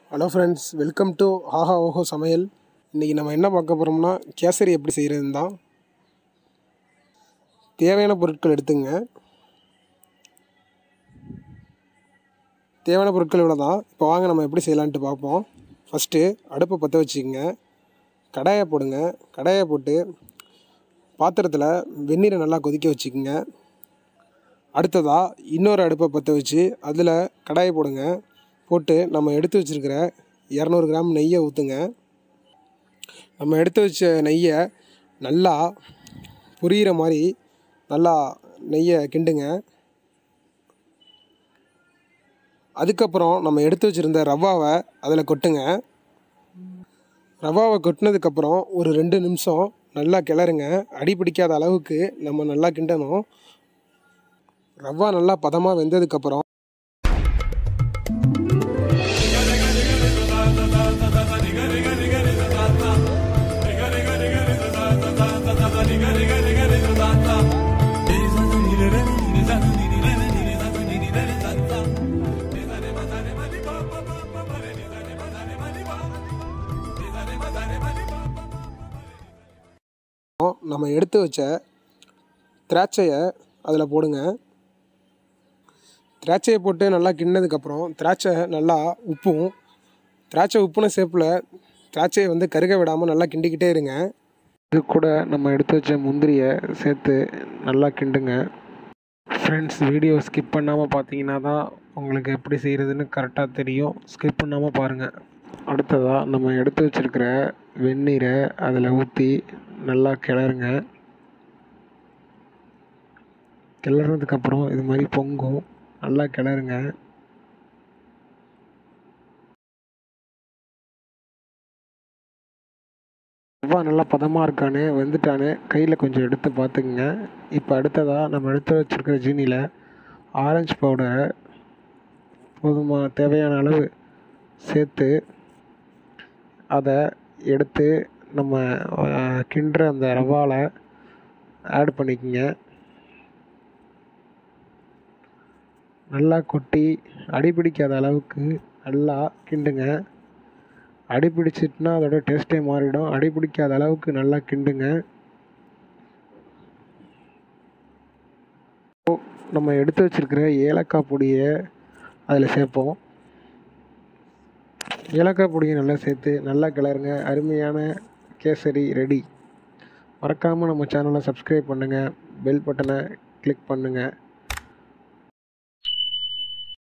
hello friends welcome to ஆஹா ஓஹோ சமையல் இன்றைக்கி நம்ம என்ன பார்க்க போகிறோம்னா கேசரி எப்படி செய்கிறதுன்னு தான் தேவையான பொருட்கள் எடுத்துங்க தேவையான பொருட்கள் இவ்வளோ தான் இப்போ வாங்க நம்ம எப்படி செய்யலான்ட்டு பார்ப்போம் ஃபஸ்ட்டு அடுப்பை பற்ற வச்சுக்கோங்க கடாயை போடுங்க கடாயை போட்டு பாத்திரத்தில் வெந்நீரை நல்லா கொதிக்க வச்சுக்கோங்க அடுத்ததாக இன்னொரு அடுப்பை பற்ற வச்சு அதில் கடாயை போடுங்க போட்டு நம்ம எடுத்து வச்சுருக்கிற இரநூறு கிராம் நெய்யை ஊற்றுங்க நம்ம எடுத்து வச்ச நெய்யை நல்லா புரிகிற மாதிரி நல்லா நெய்யை கிண்டுங்க அதுக்கப்புறம் நம்ம எடுத்து வச்சுருந்த ரவாவை அதில் கொட்டுங்க ரவாவை கொட்டினதுக்கப்புறம் ஒரு ரெண்டு நிமிஷம் நல்லா கிளறுங்க அடி பிடிக்காத அளவுக்கு நம்ம நல்லா கிண்டணும் ரவா நல்லா பதமாக வெந்ததுக்கப்புறம் நம்ம எடுத்து வச்ச திராட்சையை அதில் போடுங்க திராட்சையை போட்டு நல்லா கிண்ணதுக்கப்புறம் திராட்சை நல்லா உப்பும் திராட்சை உப்புன சேப்பில் திராட்சையை வந்து கருக விடாமல் நல்லா கிண்டிக்கிட்டே இருங்க இது கூட நம்ம எடுத்து வச்ச முந்திரியை சேர்த்து நல்லா கிண்டுங்க ஃப்ரெண்ட்ஸ் வீடியோ ஸ்கிப் பண்ணாமல் பார்த்தீங்கன்னா தான் உங்களுக்கு எப்படி செய்கிறதுன்னு கரெக்டாக தெரியும் ஸ்கிப் பண்ணாமல் பாருங்கள் அடுத்ததாக நம்ம எடுத்து வச்சுருக்கிற வெந்நீரை அதில் ஊற்றி நல்லா கிளறுங்க கிளறினதுக்கப்புறம் இது மாதிரி பொங்கும் நல்லா கிளறுங்க ரவா நல்லா பதமாக இருக்கான்னு வெந்துட்டான்னு கையில் கொஞ்சம் எடுத்து பார்த்துக்குங்க இப்போ அடுத்ததாக நம்ம எடுத்து வச்சுருக்கிற ஜீனியில் ஆரஞ்சு பவுடரை போதுமா தேவையான அளவு சேர்த்து அதை எடுத்து நம்ம கிண்டுற அந்த ரவாவில் ஆட் பண்ணிக்கோங்க நல்லா கொட்டி அடி பிடிக்காத அளவுக்கு நல்லா கிண்டுங்க அடி பிடிச்சிட்டுனா அதோட டேஸ்ட்டே மாறிடும் அடி பிடிக்காத அளவுக்கு நல்லா கிண்டுங்க நம்ம எடுத்து வச்சுருக்கிற ஏலக்காய் பொடியை அதில் சேர்ப்போம் ஏலக்காய் பொடியை நல்லா சேர்த்து நல்லா கிளறுங்க அருமையான கேசரி ரெடி மறக்காமல் நம்ம சேனலை சப்ஸ்கிரைப் பண்ணுங்கள் பெல் பட்டனை கிளிக் பண்ணுங்கள்